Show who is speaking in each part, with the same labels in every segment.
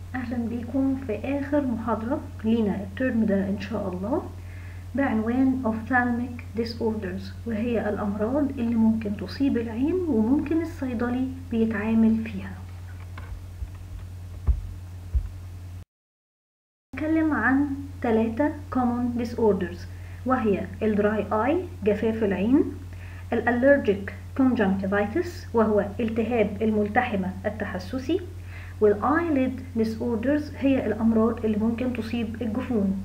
Speaker 1: أهلا بيكم في آخر محاضرة لينا الترم ده إن شاء الله بعنوان ophthalmic disorders وهي الأمراض اللي ممكن تصيب العين وممكن الصيدلي بيتعامل فيها نتكلم عن ثلاثة common disorders وهي الدراي اي جفاف العين الالرجيك conjunctivitis وهو التهاب الملتحمة التحسسي والايلid disorders هي الأمراض اللي ممكن تصيب الجفون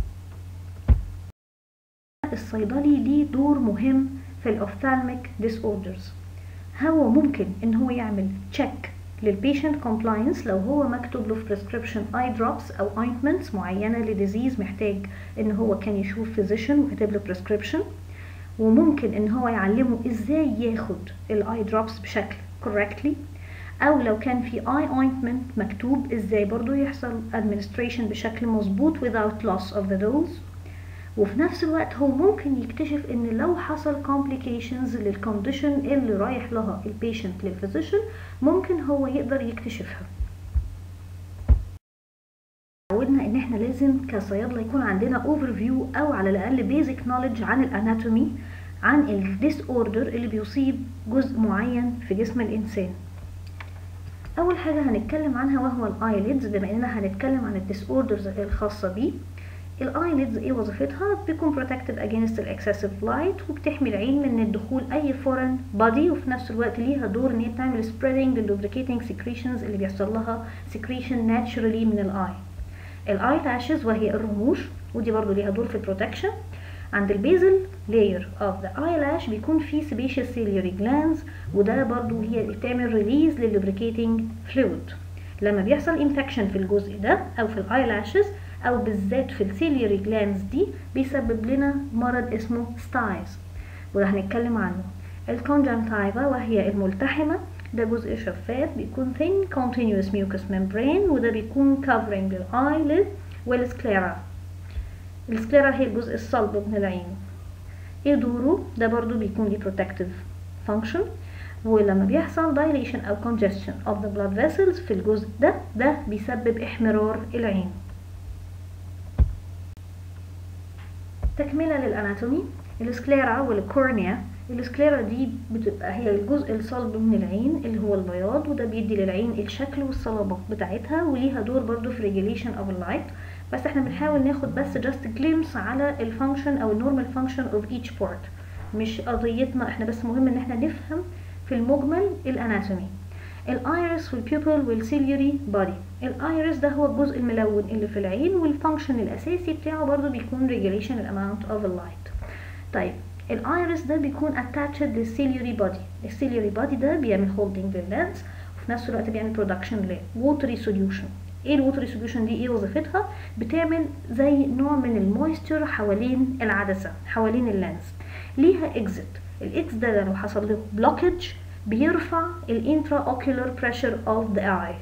Speaker 1: الصيدلي ليه دور مهم في الاوفثالميك disorders هو ممكن ان هو يعمل تشيك للبيشنت كومبلاينس لو هو مكتوب له في بريسكريبشن اي دروبس او اوينتمنتس معينه لديزيز محتاج ان هو كان يشوف فيزيشن وكتب له بريسكريبشن وممكن ان هو يعلمه ازاي ياخد الاي دروبس بشكل correctly او لو كان في اي اوينتمنت مكتوب ازاي برضو يحصل administration بشكل مظبوط without loss of the dose وفي نفس الوقت هو ممكن يكتشف ان لو حصل complications للكونديشن اللي رايح لها البيشنت للفيزيشن ممكن هو يقدر يكتشفها عودنا ان احنا لازم كصيادله يكون عندنا اوفر فيو او على الاقل بيزك نوليدج عن الاناتومي عن الديس اوردر اللي بيصيب جزء معين في جسم الانسان اول حاجه هنتكلم عنها وهو الايليدز بما اننا هنتكلم عن الديس اوردرز الخاصه بيه الايليدز ايه وظيفتها بيكون protective against الاكسسيف لايت وبتحمي العين من الدخول اي فورن بادي وفي نفس الوقت ليها دور ان هي بتعمل spreading للlubricating secretions اللي بيحصل لها secretion naturally من الاي الاي لاشز وهي الرموش ودي برضو ليها دور في البروتكشن عند البيزل لاير اوف ذا ايلاش بيكون في sebaceous ciliary glands وده برضو هي اللي بتعمل ريليز للlubricating fluid لما بيحصل انفكشن في الجزء ده او في الايلاشز او بالذات في السيلياري جلانز دي بيسبب لنا مرض اسمه ستايز وده هنتكلم عنه الكونجنتايفا وهي الملتحمة ده جزء شفاف بيكون thin continuous mucous membrane وده بيكون covering الeyelid والسكليرا السكليرا هي الجزء الصلب من العين ايه دوره ده برضو بيكون ليه protective function ولما بيحصل dilation او congestion of the blood vessels في الجزء ده ده بيسبب احمرار العين تكملة للأناتومي السكليرا والكورنيا السكليرا دي بتبقى هي الجزء الصلب من العين اللي هو البياض وده بيدي للعين الشكل والصلابة بتاعتها وليها دور برضو في ريجوليشن اوف اللايت بس احنا بنحاول ناخد بس جاست جليمس على الفانكشن او النورمال فانكشن اوف ايتش بارت مش قضيتنا احنا بس مهم ان احنا نفهم في المجمل الاناتومي الايرس والبيوبل والسيليوري بادي الايرس ده هو الجزء الملون اللي في العين والفانكشن الاساسي بتاعه برضو بيكون regulation الاماونت اوف اللايت طيب الايرس ده بيكون attached للسيليوري بادي السيليوري بادي ده بيعمل holding لللينس وفي نفس الوقت بيعمل برودكشن لوتري سوليوشن ايه الوتري سوليوشن دي ايه وظيفتها بتعمل زي نوع من المويستر حوالين العدسه حوالين اللينس ليها اكزيت الاكس ده لو حصل له بلوكج بيرفع الانترا اوكيولار بريشر اوف ذا اي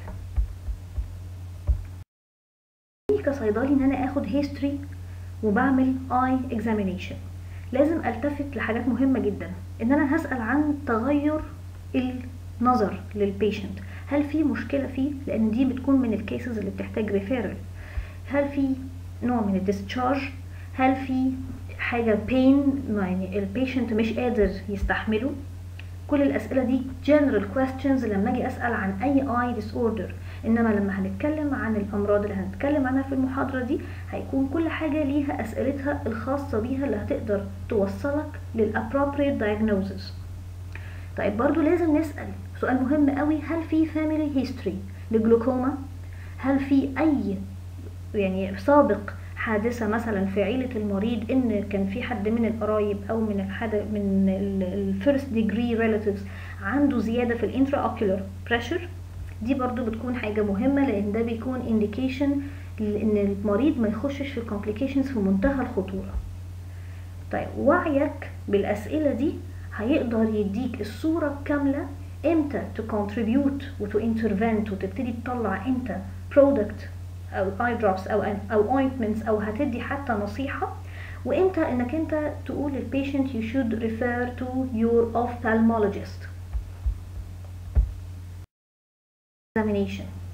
Speaker 1: كصيدلي ان انا اخد هيستوري وبعمل اي اكزامينيشن لازم التفت لحاجات مهمه جدا ان انا هسال عن تغير النظر للبيشنت هل في مشكله فيه لان دي بتكون من الكيسز اللي بتحتاج ريفيرال هل في نوع من الديسشارج هل في حاجه بين يعني البيشنت مش قادر يستحمله كل الاسئله دي general questions لما اجي اسال عن اي eye disorder انما لما هنتكلم عن الامراض اللي هنتكلم عنها في المحاضره دي هيكون كل حاجه ليها اسئلتها الخاصه بيها اللي هتقدر توصلك للappropriate diagnosis طيب برضو لازم نسال سؤال مهم قوي هل في family history لجلوكوما هل في اي يعني سابق حادثة مثلا في عيلة المريض ان كان في حد من القرايب او من الحد من الفيرست ديجري ريلاتيفز عنده زيادة في الانترا اوكيولار بريشر دي برضو بتكون حاجة مهمة لان ده بيكون انديكيشن ان المريض ما يخشش في كومبليكيشنز في منتهى الخطورة طيب وعيك بالاسئلة دي هيقدر يديك الصورة الكاملة امتى to contribute و to intervent وتبتدي تطلع امتى product او اي دروبس او او اوينتمنتس او هتدي حتى نصيحه وامتى انك انت تقول للبيشنت you should refer to your ophthalmologist examination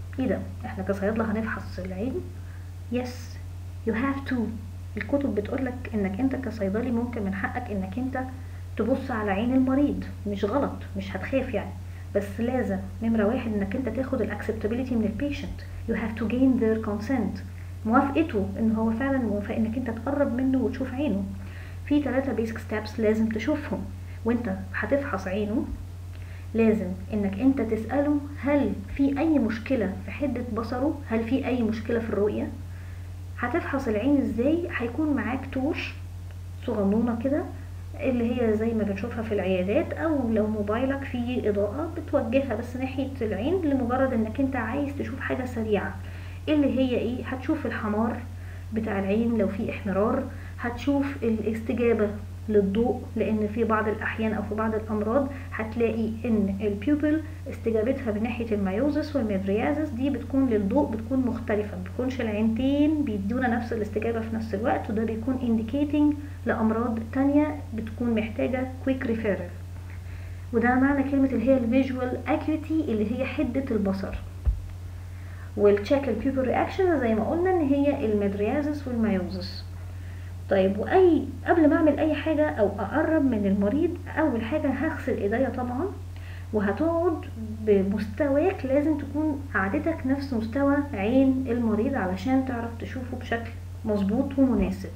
Speaker 1: ايه ده احنا كصيادله هنفحص العين يس يو هاف تو الكتب بتقولك انك انت كصيدلي ممكن من حقك انك انت تبص على عين المريض مش غلط مش هتخاف يعني بس لازم نمرة واحد انك انت تاخد الاكسبتابيلتي من البيشنت you have to gain their consent موافقته ان هو فعلا موافق انك انت تقرب منه وتشوف عينه في ثلاثة بيسك ستابس لازم تشوفهم وانت هتفحص عينه لازم انك انت تسأله هل في اي مشكلة في حدة بصره هل في اي مشكلة في الرؤية هتفحص العين ازاي هيكون معاك توش صغنونة كده اللي هي زي ما بنشوفها في العيادات او لو موبايلك فيه اضاءة بتوجهها بس ناحية العين لمجرد انك انت عايز تشوف حاجة سريعة اللي هي ايه هتشوف الحمار بتاع العين لو في احمرار هتشوف الاستجابة للضوء لان في بعض الاحيان او في بعض الامراض هتلاقي ان البيوبل استجابتها من ناحيه الميوزس والميدريازس دي بتكون للضوء بتكون مختلفه ما بتكونش العينتين بيدونا نفس الاستجابه في نفس الوقت وده بيكون indicating لامراض تانية بتكون محتاجه quick referral وده معنى كلمه اللي هي الفيجوال acuity اللي هي حده البصر والتشيك البيوبل رياكشن زي ما قلنا ان هي الميدريازس والميوزس طيب واي قبل ما اعمل اي حاجه او اقرب من المريض اول حاجه هغسل ايديا طبعا وهتقعد بمستواك لازم تكون قعدتك نفس مستوى عين المريض علشان تعرف تشوفه بشكل مظبوط ومناسب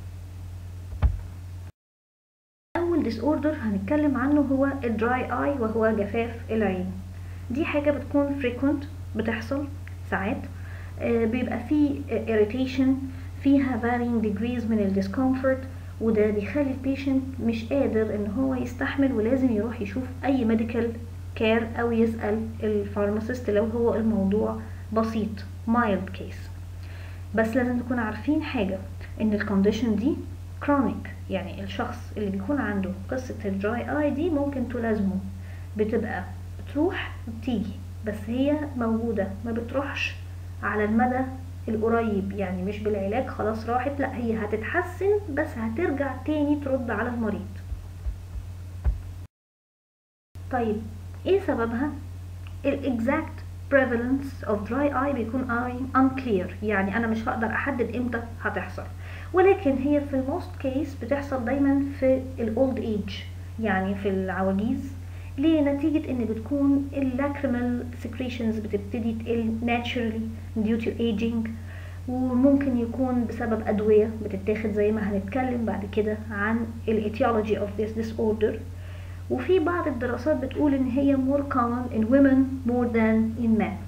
Speaker 1: اول ديس اوردر هنتكلم عنه هو الدراي اي وهو جفاف العين دي حاجه بتكون فريكونت بتحصل ساعات آه بيبقى فيه irritation فيها varying degrees من الديسكومفورت وده بيخلي البيشنت مش قادر ان هو يستحمل ولازم يروح يشوف اي ميديكال كير او يسأل الفارماسيست لو هو الموضوع بسيط mild case بس لازم نكون عارفين حاجة ان الكونديشن دي كرونيك يعني الشخص اللي بيكون عنده قصة الدراي اي دي ممكن تلازمه بتبقى بتروح وبتيجي بس هي موجودة ما بتروحش على المدى القريب يعني مش بالعلاج خلاص راحت لا هي هتتحسن بس هترجع تاني ترد على المريض طيب ايه سببها الاكزاكت prevalence of dry eye بيكون eye unclear يعني انا مش هقدر احدد امتى هتحصل ولكن هي في الموست كيس بتحصل دايما في الاولد ايج يعني في العواجيز ليه نتيجة ان بتكون اللاكريمال secretions بتبتدي تقل naturally due to aging وممكن يكون بسبب أدوية بتتاخد زي ما هنتكلم بعد كده عن ال etiology of this disorder وفي بعض الدراسات بتقول ان هي more common in women more than in men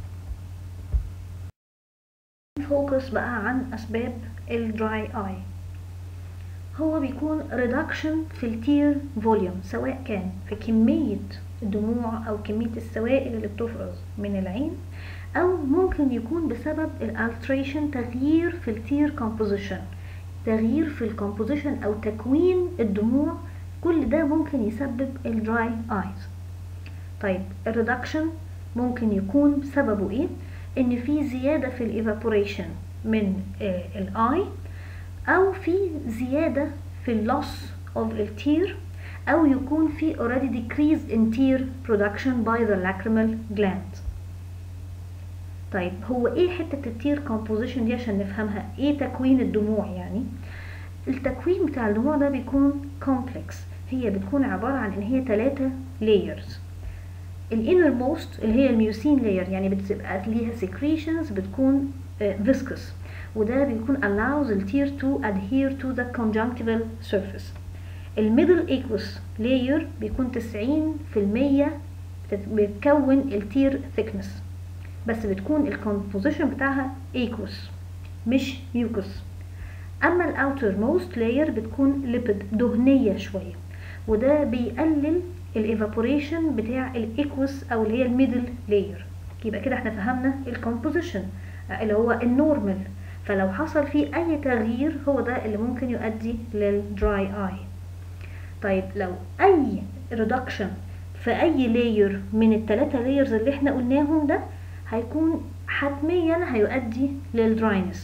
Speaker 1: فوكس بقى عن أسباب الدراي اي هو بيكون reduction في التير فوليوم سواء كان في كمية الدموع أو كمية السوائل اللي بتفرز من العين أو ممكن يكون بسبب الالتريشن تغيير في التير كومبوزيشن تغيير في الكومبوزيشن أو تكوين الدموع كل ده ممكن يسبب الدراي ايز طيب الريدكشن ممكن يكون سببه ايه ان في زيادة في الايفابوريشن من الاي او في زيادة في اللوس of التير او يكون في already decrease in tear production by the lacrimal gland طيب هو ايه حتة التير composition دي عشان نفهمها ايه تكوين الدموع يعني التكوين بتاع الدموع ده بيكون complex هي بتكون عبارة عن ان هي ثلاثة layers الانر موست اللي هي الميوسين لاير يعني بتبقى ليها secretions بتكون uh, viscous وده بيكون allows التير to adhere to the conjunctival surface الميدل aqueous layer بيكون 90% بتكون التير thickness بس بتكون الكومبوزيشن بتاعها aqueous مش mucus اما الاوتر موست لاير بتكون ليبيد دهنيه شويه وده بيقلل الايفابوريشن بتاع الايكوس او اللي هي الميدل لاير يبقى كده احنا فهمنا الكومبوزيشن اللي هو النورمال فلو حصل فيه اي تغيير هو ده اللي ممكن يؤدي للدراي اي طيب لو اي ريدكشن في اي لاير من الثلاثه لايرز اللي احنا قلناهم ده هيكون حتميا هيؤدي للدراينس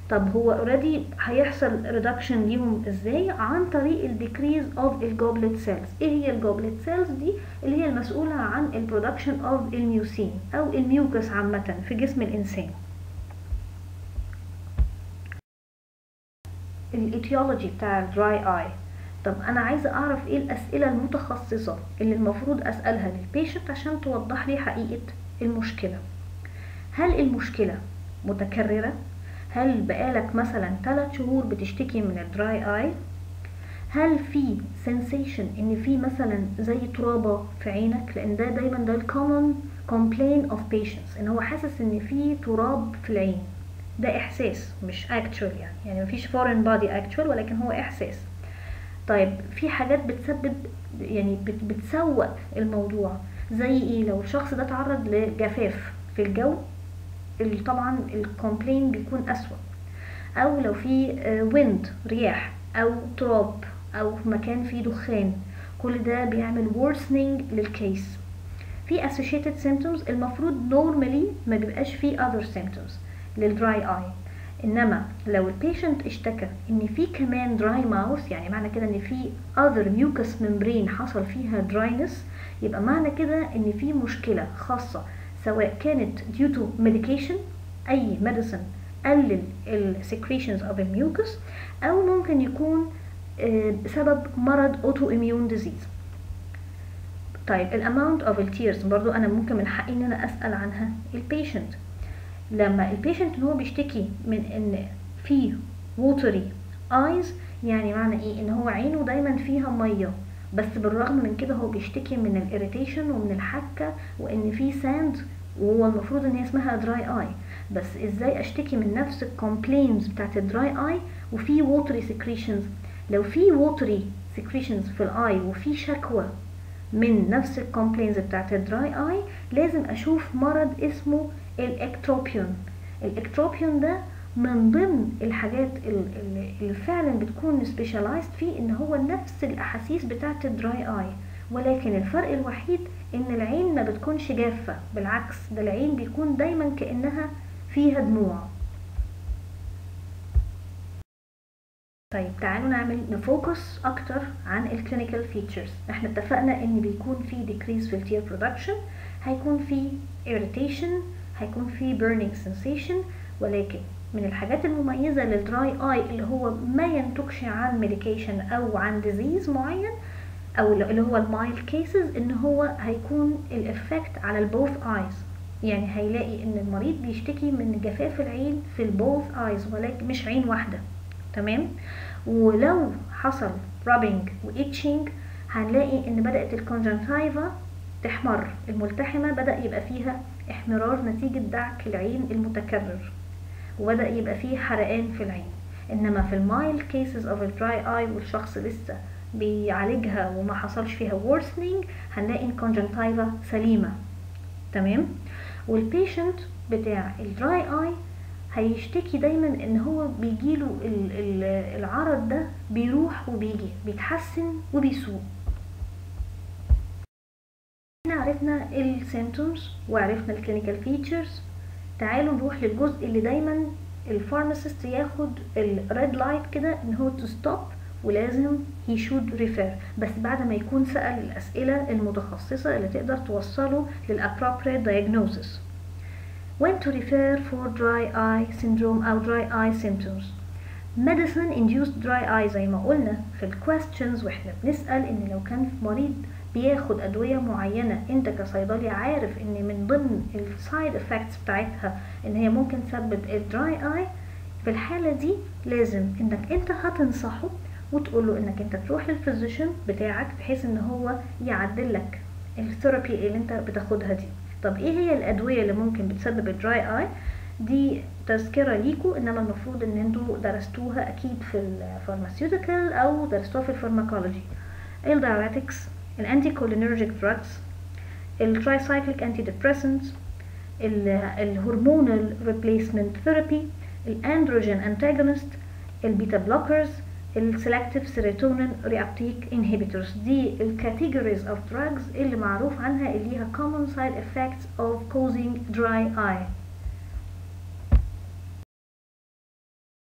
Speaker 1: طب هو اوريدي هيحصل ريدكشن ليهم ازاي عن طريق الديكريز اوف الجوبلت سيلز ايه هي الجوبلت سيلز دي اللي هي المسؤوله عن البرودكشن اوف الميوسين او الميوكس عامه في جسم الانسان الايتيولوجي بتاع الدراي اي طب انا عايزه اعرف ايه الاسئله المتخصصه اللي المفروض اسالها للبيشنت عشان توضح لي حقيقه المشكله هل المشكله متكرره هل بقالك مثلا 3 شهور بتشتكي من الدراي اي هل في sensation ان في مثلا زي ترابه في عينك لان ده دايما ده الكومن complaint of patients ان هو حاسس ان في تراب في العين ده احساس مش actual يعني يعني مفيش foreign body actual ولكن هو احساس طيب في حاجات بتسبب يعني بت بتسوق الموضوع زي ايه لو الشخص ده تعرض لجفاف في الجو طبعا الكومبلين بيكون اسوأ او لو في ويند رياح او تراب او مكان فيه دخان كل ده بيعمل worsening للكيس في associated symptoms المفروض normally ما بيبقاش فيه other symptoms للدراي اي انما لو البيشنت اشتكى ان في كمان دراي ماوث يعني معنى كده ان في other mucous membrane حصل فيها dryness يبقى معنى كده ان في مشكلة خاصة سواء كانت due to medication اي medicine قلل ال secretions of mucus او ممكن يكون بسبب مرض autoimmune disease طيب الاماونت اوف التيرز برضو انا ممكن من حقي ان انا اسال عنها البيشنت لما البيشنت هو بيشتكي من ان في watery eyes يعني معنى ايه ان هو عينه دايما فيها ميه بس بالرغم من كده هو بيشتكي من الاريتيشن ومن الحكه وان في ساند وهو المفروض ان هي اسمها دراي اي بس ازاي اشتكي من نفس الكومبلينز بتاعت الدراي اي وفي ووتري سكريشنز لو في ووتري سكريشنز في الاي وفي شكوى من نفس الكومبلينز بتاعت الدراي اي لازم اشوف مرض اسمه الاكتروبيون الاكتروبيون ده من ضمن الحاجات اللي فعلا بتكون سبيشالايزد فيه ان هو نفس الاحاسيس بتاعت الدراي اي ولكن الفرق الوحيد ان العين ما بتكونش جافة بالعكس ده العين بيكون دايما كأنها فيها دموع طيب تعالوا نعمل نفوكس اكتر عن الكلينيكال فيتشرز احنا اتفقنا ان بيكون في decrease في التير برودكشن هيكون في irritation هيكون في burning sensation ولكن من الحاجات المميزة للدراي اي اللي هو ما ينتجش عن ميديكيشن او عن ديزيز معين او اللي هو المايل كيسز ان هو هيكون الافكت على البوث ايز يعني هيلاقي ان المريض بيشتكي من جفاف العين في البوث ايز ولكن مش عين واحدة تمام ولو حصل رابنج وإيتشنج هنلاقي ان بدأت الكونجنتايفا تحمر الملتحمة بدأ يبقى فيها احمرار نتيجة دعك العين المتكرر وبدأ يبقى فيه حرقان في العين انما في المايل كيسز اوف الدراي اي والشخص لسه بيعالجها وما حصلش فيها worsening هنلاقي الكونجنتايفا سليمة تمام والبيشنت بتاع الدراي اي هيشتكي دايما ان هو بيجيله ال ال العرض ده بيروح وبيجي بيتحسن وبيسوء احنا عرفنا السيمتومز وعرفنا الكلينيكال فيتشرز تعالوا نروح للجزء اللي دايما الفارماسيست ياخد الريد لايت كده ان هو تو ستوب ولازم he should refer بس بعد ما يكون سأل الأسئلة المتخصصة اللي تقدر توصله لل appropriate diagnosis when to refer for dry eye syndrome أو dry eye symptoms medicine induced dry eye زي ما قلنا في ال questions واحنا بنسأل ان لو كان مريض بياخد أدوية معينة انت كصيدلي عارف ان من ضمن السايد افكتس بتاعتها ان هي ممكن تسبب الدراي اي في الحالة دي لازم انك انت هتنصحه وتقول له انك انت تروح للفيزيشن بتاعك بحيث ان هو يعدل لك الثيرابي اللي انت بتاخدها دي طب ايه هي الادويه اللي ممكن بتسبب الدراي اي دي تذكرة ليكوا انما المفروض ان انتوا درستوها اكيد في الفارماسيوتيكال او درستوها في الفارماكولوجي الدايوريتكس الانتي كولينرجيك دراجز الترايسايكليك انتي ديبريسنتس الهرمونال ريبليسمنت ثيرابي الاندروجين انتاجونست البيتا بلوكرز السلكتيف سيروتونين ريابتيك انهبيتورز دي الكاتيجوريز اوف دراجز اللي معروف عنها اللي ليها common side effects of causing dry eye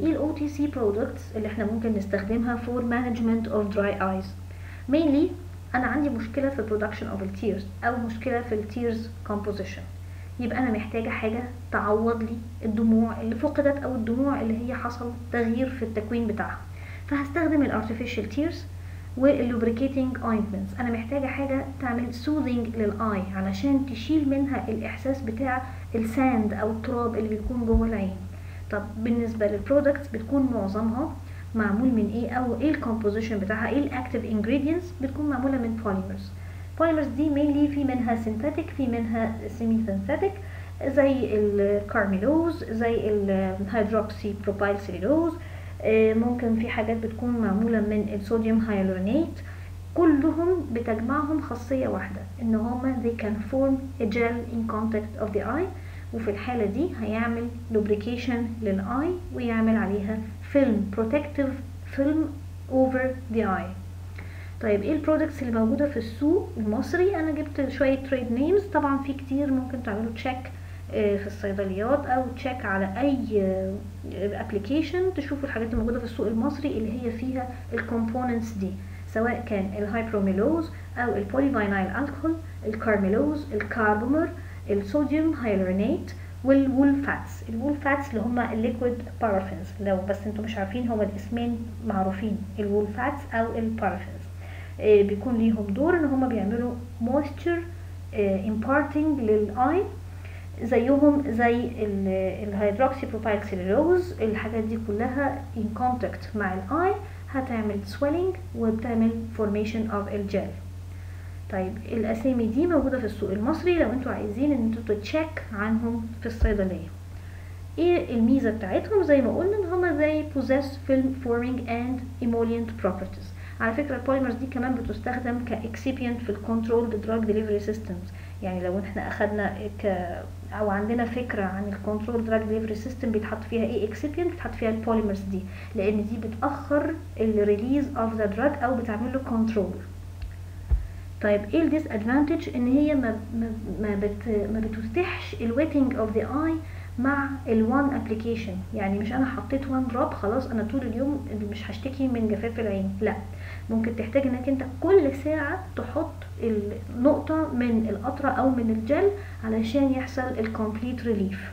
Speaker 1: ايه الاو تي سي برودكتس اللي احنا ممكن نستخدمها for management of dry eyes mainly انا عندي مشكله في production of التيرز او مشكله في التيرز composition يبقى انا محتاجه حاجه تعوض لي الدموع اللي فقدت او الدموع اللي هي حصل تغيير في التكوين بتاعها فهستخدم الارتفيشال تيرز واللوبريكيتنج اوينتمنتس انا محتاجه حاجه تعمل سوذنج للاي علشان تشيل منها الاحساس بتاع الساند او التراب اللي بيكون جوه العين طب بالنسبه للبرودكتس بتكون معظمها معمول من ايه او ايه الكومبوزيشن بتاعها ايه الاكتيف انجريدينتس بتكون معموله من بوليمرز بوليمرز دي مينلي في منها سينثيتك في منها سيمي سينثيتك زي الكارميلوز زي الهيدروكسي بروبايل سيلولوز ممكن في حاجات بتكون معمولة من الصوديوم هايلورونيت كلهم بتجمعهم خاصية واحدة ان هما they can form a gel in contact of the eye وفي الحالة دي هيعمل lubrication للآي ويعمل عليها فيلم protective film over the eye طيب ايه البرودكتس اللي موجودة في السوق المصري انا جبت شوية تريد نيمز طبعا في كتير ممكن تعملوا تشيك في الصيدليات او تشيك على اي ابلكيشن تشوفوا الحاجات اللي موجوده في السوق المصري اللي هي فيها الكومبوننتس دي سواء كان الهايبروميلوز او البوليفينايل الكحول الكارميلوز الكاربومر الصوديوم هايلورونيت والوول فاتس الوول فاتس اللي هما الليكويد بارافينز لو بس انتم مش عارفين هما الاسمين معروفين الوول فاتس او البارافينز بيكون ليهم دور ان هما بيعملوا مويستشر imparting للاي زيهم زي الهيدروكسي بروبايل سيلولوز الحاجات دي كلها in contact مع الاي هتعمل swelling وبتعمل formation of الجل طيب الاسامي دي موجوده في السوق المصري لو انتوا عايزين ان انتوا تتشيك عنهم في الصيدليه ايه الميزه بتاعتهم زي ما قلنا ان هما زي possess film forming and emollient properties على فكره البوليمرز دي كمان بتستخدم كاكسيبيانت في الكنترول دراج ديليفري سيستمز يعني لو احنا اخدنا ك او عندنا فكره عن الكنترول دراج ديليفري سيستم بيتحط فيها ايه اكسيبيانت بيتحط فيها البوليمرز دي لان دي بتاخر الريليز اوف ذا دراج او بتعمل له كنترول طيب ايه الديس ادفانتج ان هي ما ما ما, بت ما بتتيحش الويتنج اوف ذا اي مع الوان ابلكيشن يعني مش انا حطيت وان دروب خلاص انا طول اليوم مش هشتكي من جفاف العين لا ممكن تحتاج انك انت كل ساعة تحط النقطة من القطرة او من الجل علشان يحصل الكومبليت ريليف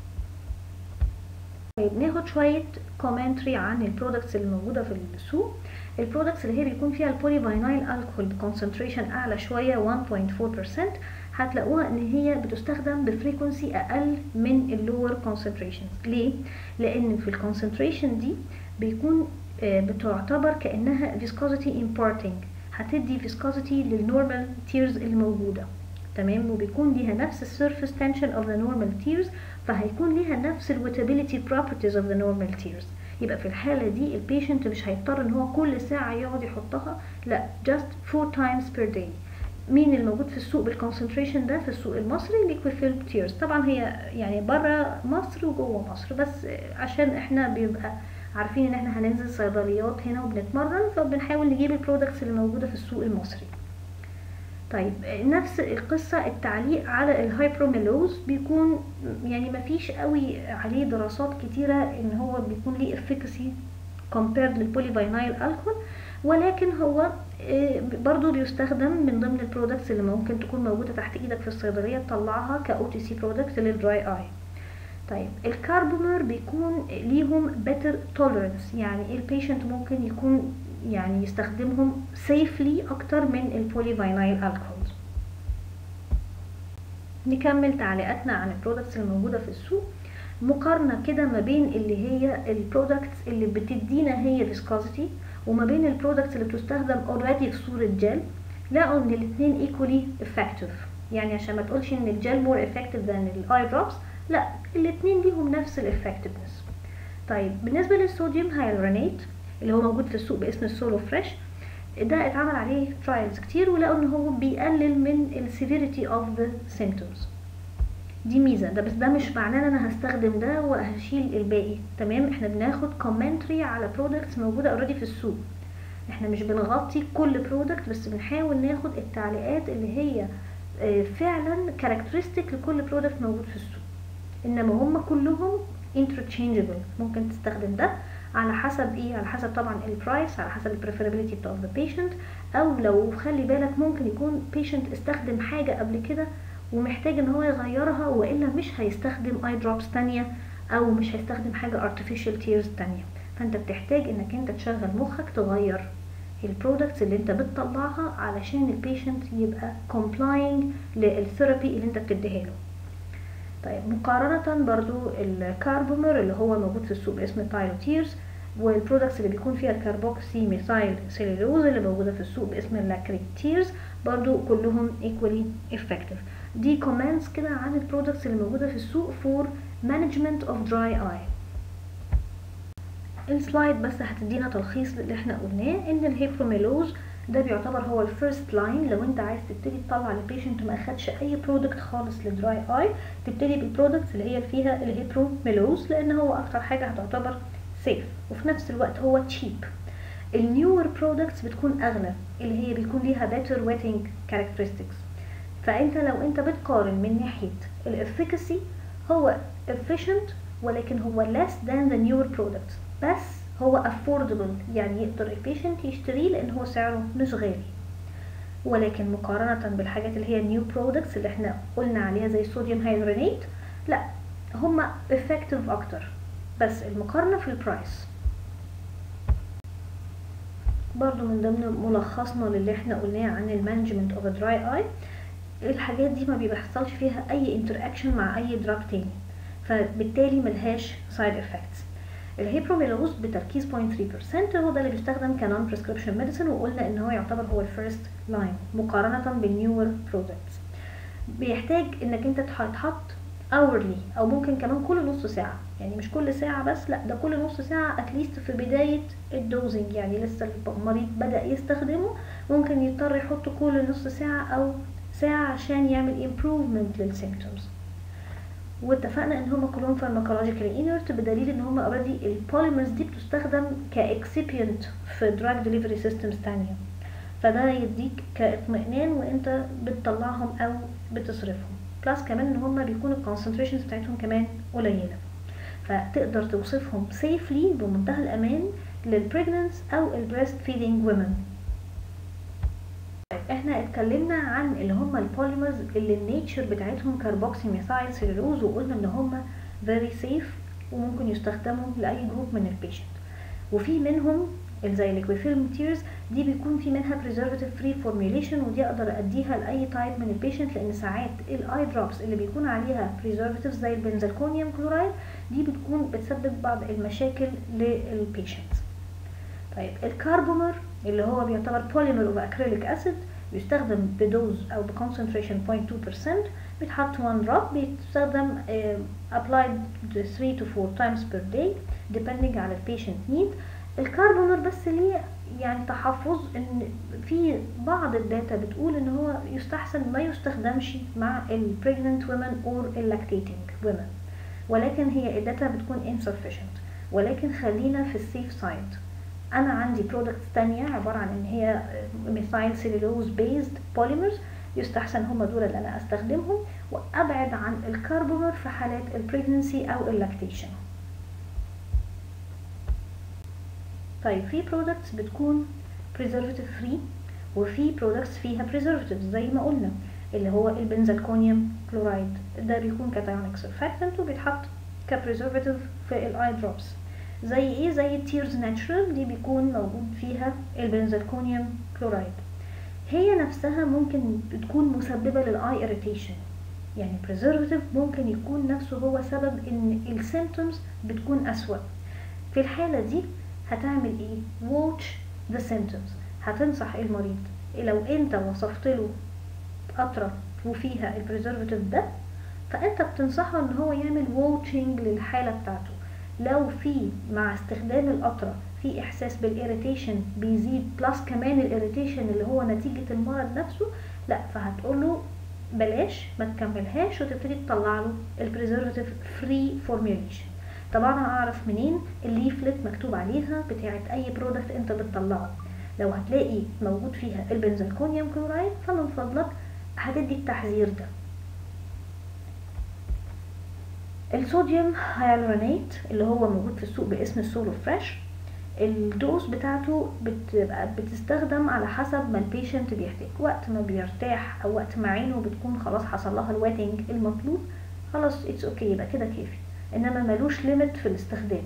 Speaker 1: طيب ناخد شوية كومنتري عن البرودكتس اللي موجودة في السوق البرودكتس اللي هي بيكون فيها البوليفينايل الكحول بكونسنتريشن اعلى شوية 1.4% هتلاقوها ان هي بتستخدم بفريكونسي اقل من اللور كونسنتريشنز ليه لان في الكونسنتريشن دي بيكون بتعتبر كانها viscosity imparting هتدي viscosity للنورمال تيرز الموجوده تمام وبيكون ليها نفس السيرفيس تنشن اوف ذا نورمال تيرز فهيكون ليها نفس الوتابيليتي بروبرتيز اوف ذا نورمال تيرز يبقى في الحاله دي البيشنت مش هيضطر ان هو كل ساعه يقعد يحطها لا just four times per day مين الموجود في السوق بالكونسنتريشن ده في السوق المصري ليكويفيلم تيرز طبعا هي يعني بره مصر وجوه مصر بس عشان احنا بيبقى عارفين ان احنا هننزل صيدليات هنا وبنتمرن فبنحاول نجيب البرودكتس اللي موجوده في السوق المصري طيب نفس القصة التعليق على الهايبروميلوز بيكون يعني مفيش قوي عليه دراسات كتيرة ان هو بيكون ليه efficacy compared للبوليفينايل الكحول ولكن هو برضو بيستخدم من ضمن البرودكتس اللي ممكن تكون موجودة تحت ايدك في الصيدلية تطلعها كاو تي سي برودكت للدراي اي طيب الكاربومر بيكون ليهم better tolerance يعني البيشنت ممكن يكون يعني يستخدمهم safely اكتر من البوليفينايل الكحول نكمل تعليقاتنا عن البرودكتس الموجودة في السوق مقارنة كده ما بين اللي هي البرودكتس اللي بتدينا هي viscosity وما بين البرودكتس اللي بتستخدم اوريدي في صورة جل لقوا ان الاتنين equally effective يعني عشان ما تقولش ان الجل more effective than الاي دروبس لا الاتنين ليهم نفس الافكتفنس طيب بالنسبة للصوديوم هايلورونيت اللي هو موجود في السوق باسم السولو فريش ده اتعمل عليه ترايلز كتير ولقوا ان هو بيقلل من السيفيريتي اوف ذا سيمتومز دي ميزه ده بس ده مش معناه ان انا هستخدم ده وهشيل الباقي تمام احنا بناخد كومنتري على برودكتس موجوده اوريدي في السوق احنا مش بنغطي كل برودكت بس بنحاول ناخد التعليقات اللي هي فعلا كاركترستيك لكل برودكت موجود في السوق انما هم كلهم interchangeable ممكن تستخدم ده على حسب ايه على حسب طبعا البرايس على حسب البريفيرابيلتي بتاع ذا بيشنت او لو خلي بالك ممكن يكون بيشنت استخدم حاجه قبل كده ومحتاج ان هو يغيرها والا مش هيستخدم اي دروبس تانية او مش هيستخدم حاجه artificial tears تانية فانت بتحتاج انك انت تشغل مخك تغير البرودكتس اللي انت بتطلعها علشان البيشنت يبقى complying للثيرابي اللي انت بتديها له طيب مقارنة برضو الكاربومر اللي هو موجود في السوق باسم تايروتيرز والبرودكتس اللي بيكون فيها الكربوكسي ميثايل سيلولوز اللي موجودة في السوق باسم اللاكريتيرز برضو كلهم equally effective دي كومنتس كده عن البرودكتس اللي موجودة في السوق for management of dry eye السلايد بس هتدينا تلخيص للي احنا قلناه ان الهيبروميلوز ده بيعتبر هو الفيرست لاين لو انت عايز تبتدي تطلع للبيشنت ما اخدش اي برودكت خالص للدراي اي تبتدي بالبرودكتس اللي هي فيها الهيبروميلوز لان هو اكتر حاجه هتعتبر سيف وفي نفس الوقت هو تشيب النيور برودكتس بتكون اغلى اللي هي بيكون ليها better wetting characteristics فانت لو انت بتقارن من ناحيه الافيكاسي هو efficient ولكن هو less than the newer products بس هو affordable يعني يقدر البيشنت يشتريه لان هو سعره مش غالي ولكن مقارنة بالحاجات اللي هي نيو برودكتس اللي احنا قلنا عليها زي الصوديوم هيدرونيت لا هما effective اكتر بس المقارنة في البرايس برضو من ضمن ملخصنا للي احنا قلناه عن المانجمنت اوف دراي اي الحاجات دي ما بيحصلش فيها اي انتراكشن مع اي دراج تاني فبالتالي ملهاش سايد افكتس الهيبروميلوز بتركيز 0.3% هو ده اللي بيستخدم كنون بريسكريبشن ميديسن وقلنا ان هو يعتبر هو الفيرست لاين مقارنة بالنيور برودكتس بيحتاج انك انت تحط hourly او ممكن كمان كل نص ساعة يعني مش كل ساعة بس لا ده كل نص ساعة اتليست في بداية الدوزنج يعني لسه المريض بدأ يستخدمه ممكن يضطر يحط كل نص ساعة او ساعة عشان يعمل improvement للسيمتومز واتفقنا ان هما كلهم فارماكولوجيكالي انرت بدليل ان هما اوريدي البوليمرز دي بتستخدم كاكسيبينت في دراج ديليفري سيستمز تانية فده يديك كاطمئنان وانت بتطلعهم او بتصرفهم بلس كمان ان هما بيكون الكونسنتريشنز بتاعتهم كمان قليله فتقدر توصفهم سيفلي بمنتهى الامان للبريجننس او البريست فيدنج وومن احنا اتكلمنا عن اللي هم البوليمرز اللي النيتشر بتاعتهم كاربوكسي ميثايل سيلولوز وقلنا ان هم فيري سيف وممكن يستخدموا لاي جروب من البيشنت وفي منهم زي الليكويفيلم تيرز دي بيكون في منها بريزرفاتيف فري فورميوليشن ودي اقدر اديها لاي تايب من البيشنت لان ساعات الاي دروبس اللي بيكون عليها بريزرفاتيف زي البنزلكونيوم كلورايد دي بتكون بتسبب بعض المشاكل للبيشنت طيب الكربومر اللي هو بيعتبر بوليمر اوف اكريليك اسيد بيستخدم بدوز او بكونسنتريشن 0.2% بيتحط 1 دروب بيستخدم uh, applied 3 to 4 times per day depending على البيشنت نيد الكربونر بس ليه يعني تحفظ ان في بعض الداتا بتقول ان هو يستحسن ما يستخدمش مع البريجننت women اور اللاكتيتنج women ولكن هي الداتا بتكون insufficient ولكن خلينا في السيف سايد انا عندي برودكتس تانية عبارة عن ان هي ميثايل سيلولوز بيزد بوليمرز يستحسن هم دول اللي انا استخدمهم وابعد عن الكربومر في حالات البريجنسي او اللاكتيشن طيب في برودكتس بتكون preservative free وفي برودكتس فيها preservatives زي ما قلنا اللي هو البنزلكونيوم كلورايد ده بيكون كاتايونيك سيرفاكتنت وبيتحط كبريزرفاتيف في الاي دروبس زي ايه زي التيرز ناتشرال دي بيكون موجود فيها البنزلكونيوم كلورايد هي نفسها ممكن بتكون مسببة للاي اريتيشن يعني preservative ممكن يكون نفسه هو سبب ان السيمتومز بتكون اسوأ في الحالة دي هتعمل ايه watch the symptoms هتنصح المريض لو انت وصفت له قطرة وفيها البريزرفاتيف ده فانت بتنصحه ان هو يعمل واتشنج للحالة بتاعته لو في مع استخدام القطرة في احساس بالاريتيشن بيزيد بلس كمان الاريتيشن اللي هو نتيجة المرض نفسه لا فهتقول له بلاش ما تكملهاش وتبتدي تطلع له البريزرفاتيف فري فورميوليشن طبعا انا اعرف منين الليفلت مكتوب عليها بتاعت اي برودكت انت بتطلعه لو هتلاقي موجود فيها البنزلكونيوم كلورايد فمن فضلك هتدي التحذير ده الصوديوم هيالورونات اللي هو موجود في السوق باسم السولو فريش الدوز بتاعته بتبقى بتستخدم على حسب ما البيشنت بيحتاج وقت ما بيرتاح او وقت ما عينه بتكون خلاص حصل لها الويتنج المطلوب خلاص اتس اوكي okay يبقى كده كافي انما ملوش ليميت في الاستخدام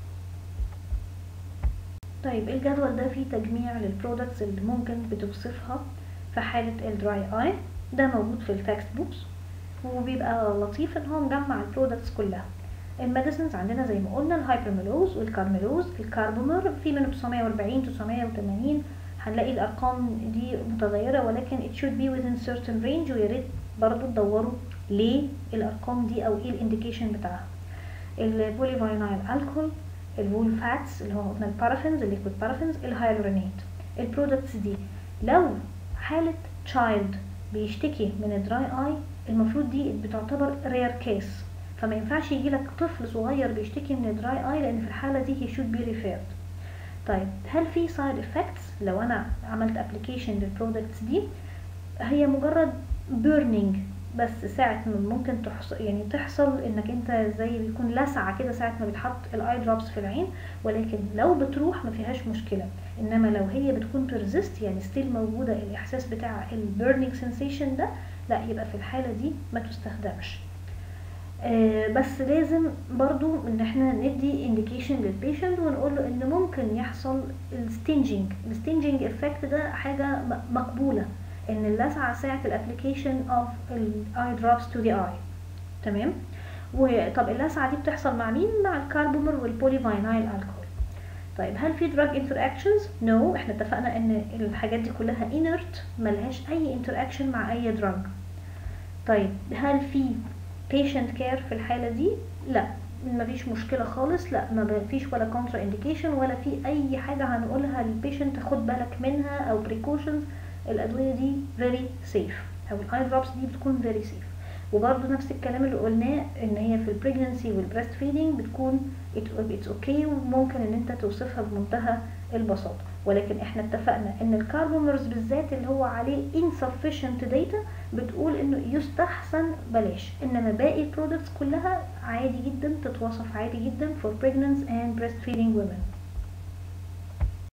Speaker 1: طيب الجدول ده فيه تجميع للبرودكتس اللي ممكن بتوصفها في حالة الدراي اي ده موجود في التكست بوكس وبيبقى لطيف ان هو مجمع البرودكتس كلها الميديسنز عندنا زي ما قلنا الهايبرميلوز والكارميلوز الكاربومر في منه 940 980 هنلاقي الارقام دي متغيرة ولكن it should be within certain range ويا ريت برضو تدوروا ليه الارقام دي او ايه الانديكيشن بتاعها البوليفاينايل الكحول الوول فاتس اللي هو قلنا البارافينز الليكويد بارافينز الهايلورونات البرودكتس دي لو حالة تشايلد بيشتكي من الدراي اي المفروض دي بتعتبر رير كيس فما ينفعش يجي لك طفل صغير بيشتكي من الدراي اي لان في الحالة دي he should be referred طيب هل في سايد افكتس لو انا عملت ابلكيشن للبرودكتس دي هي مجرد بيرنينج بس ساعة ما ممكن تحصل يعني تحصل انك انت زي بيكون لسعة كده ساعة ما بتحط الاي دروبس في العين ولكن لو بتروح ما فيهاش مشكلة انما لو هي بتكون بيرزيست يعني ستيل موجودة الاحساس بتاع البيرنينج سensation ده لا يبقى في الحالة دي ما تستخدمش آه بس لازم برضو ان احنا ندي انديكيشن للبيشنت ونقول له ان ممكن يحصل الستينجينج الستينجينج افكت ده حاجة مقبولة ان اللسعة ساعة الابليكيشن اوف الاي دروبس تو ذا اي تمام وطب اللسعة دي بتحصل مع مين مع الكاربومر والبوليفاينايل الكحول طيب هل في دراج انتراكشنز نو احنا اتفقنا ان الحاجات دي كلها انرت ملهاش اي انتراكشن مع اي دراج طيب هل في patient care في الحالة دي لا مفيش مشكلة خالص لا ما فيش ولا كونترا انديكيشن ولا في اي حاجة هنقولها للبيشنت خد بالك منها او precautions الادوية دي very safe او الاي دروبس دي بتكون very safe وبرضه نفس الكلام اللي قلناه ان هي في البريجنسي والبريست فيدنج بتكون اتس اوكي okay وممكن ان انت توصفها بمنتهى البساطة ولكن احنا اتفقنا ان الكاربومرز بالذات اللي هو عليه insufficient data بتقول انه يستحسن بلاش انما باقي البرودكتس كلها عادي جدا تتوصف عادي جدا for pregnant and breastfeeding women